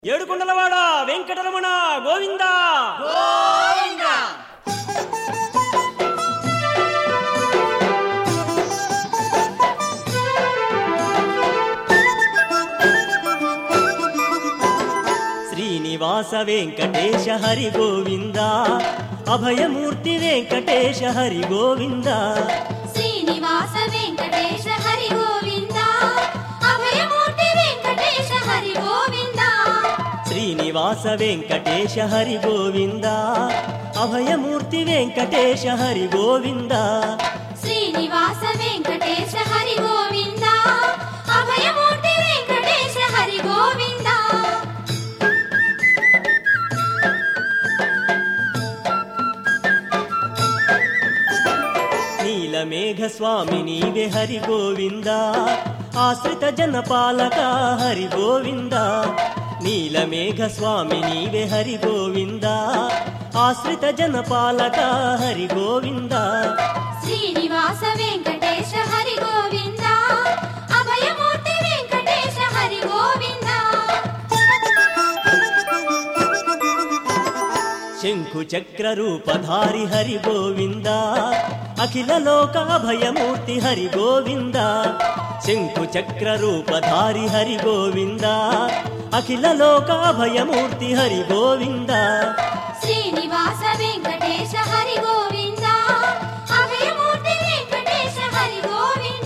ఏడుకొండలవాడ వెంకటరమణ గోవింద శ్రీనివాస వెంకటేశ హరి గోవింద అభయమూర్తి వెంకటేశ హరి గోవింద శ్రీనివాస వెంకటేశ హరి గోవింద అభయమూర్తి వెంకటేశ హరి గోవింద శ్రీనివాస వెంకటేశ హరి గోవింద అభయమూర్తి వెంకటేశ హరి గోవింద శ్రీనివాస వెంకటేశ హరి గోవింద అభయమూర్తి వెంకటేశ హరి గోవింద నీలమేఘ స్వామి నీవే హరి గోవింద ఆశ్రిత జనపాలక హరి గోవింద నీలమేఘ స్వామి నీవే హరి గోవింద ఆశ్రిత జనపాలక హరి గోవింద శ్రీనివాస వెంకటేశ హరి గోవింద అభయమూర్తి వెంకటేశ హరి గోవింద శంఖు చక్ర రూపధారి హరి గోవింద అఖిల లోక అభయమూర్తి హరి గోవింద శంఖు చక్ర రూపధారి హరి గోవింద అఖిల లోక అభయమూర్తి హరి గోవింద శ్రీనివాస వెంకటేశ హరి గోవింద అభయమూర్తి వెంకటేశ హరి గోవింద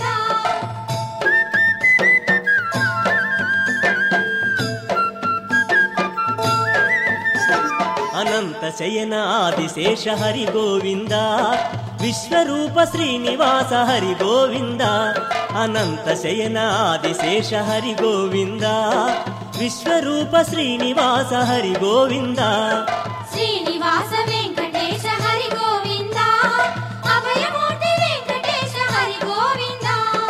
అనంత శయన ఆదిశేష హరి గోవింద విశ్వరూప శ్రీనివాస హరి గోవింద అనంత శయన ఆదిశేష హరి గోవింద విశ్వరూప శ్రీనివాస హరి గోవింద శ్రీనివాస వెంకటేశ హరి గోవింద అభయమూర్తి వెంకటేశ హరి గోవింద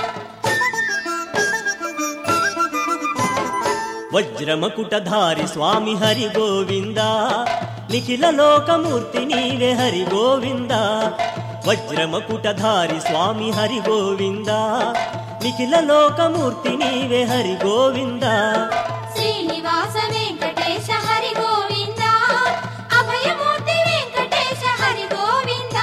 వజ్రమకుటధారి స్వామి హరి గోవింద నిఖిల లోకమూర్తి నీవే హరి గోవింద వజ్రమకుటధారి స్వామి హరి గోవింద నిఖిల లోకమూర్తి నీవే హరి గోవింద శ్రీనివాస వెంకటేశ హరి గోవింద అభయమూర్తి వెంకటేశ హరి గోవింద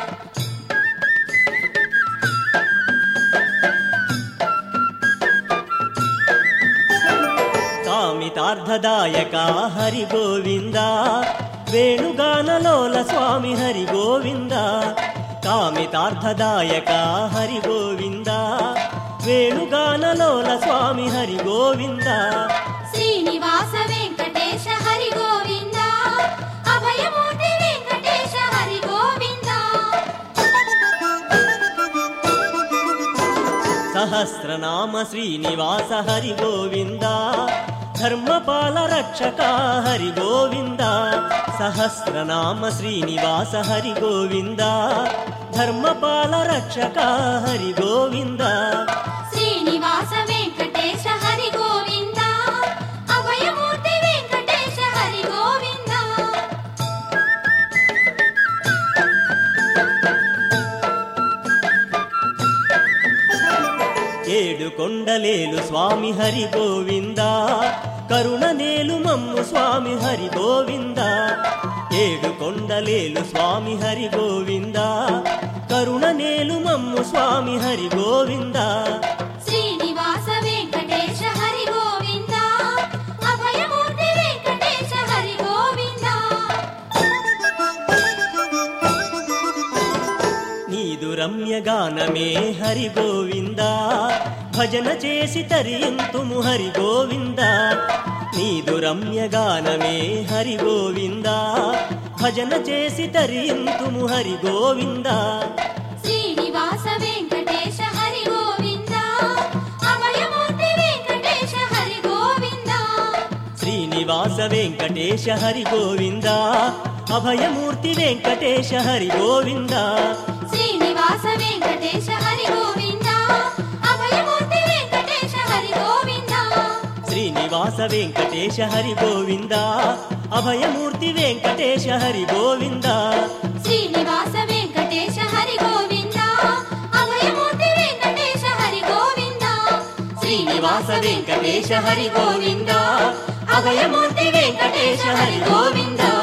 కామితార్థదాయక హరి గోవింద వేణుగానలోల స్వామి హరి గోవింద కామితార్థదాయక హరి గోవింద వేణుగానలోల స్వామి హరి గోవింద శ్రీనివాస వెంకటేశ హరి గోవింద అభయమూర్తి వెంకటేశ హరి గోవింద సహస్రనామ శ్రీనివాస హరి గోవింద ధర్మపాల రక్షక హరి గోవింద సహస్రనామ శ్రీనివాస హరి గోవింద ధర్మపాల రక్షక హరి గోవింద శ్రీనివాస వెంకటేశ హరి గోవింద అభయమూర్తి వెంకటేశ హరి గోవింద ఏడు కొండలేలు స్వామి హరి గోవింద కరుణ నేలు మమ్ము స్వామి హరి గోవింద ఏడు కొండలేలు స్వామి హరి గోవింద కరుణ నేలు మమ్ము స్వామి హరి గోవింద శ్రీనివాస వెంకటేశ హరి గోవింద అభయమూర్తి వెంకటేశ హరి గోవింద నీదు రమ్య గానమే హరి గోవింద భజన చేసి తరియంతుము హరి గోవింద నీదు రమ్య గానమే హరి గోవింద భజన చేసి తరియంతుము హరి గోవింద శ్రీనివాస వెంకటేశ హరి గోవింద అభయమూర్తి వెంకటేశ హరి గోవింద శ్రీనివాస వెంకటేశ హరి గోవింద అభయమూర్తి వెంకటేశ హరి గోవింద శ్రీనివాస వెంకటేశ హరి గోవింద అభయమూర్తి వెంకటేశ హరి గోవింద శ్రీనివాస వెంకటేశ హరి గోవింద అభయమూర్తి వెంకటేశ హరి గోవింద శ్రీనివాస వెంకటేశ హరి గోవింద అభయమూర్తి వెంకటేశ హరి గోవింద శ్రీనివాస వెంకటేశ హరి గోవింద అభయమూర్తి వెంకటేశ హరి గోవింద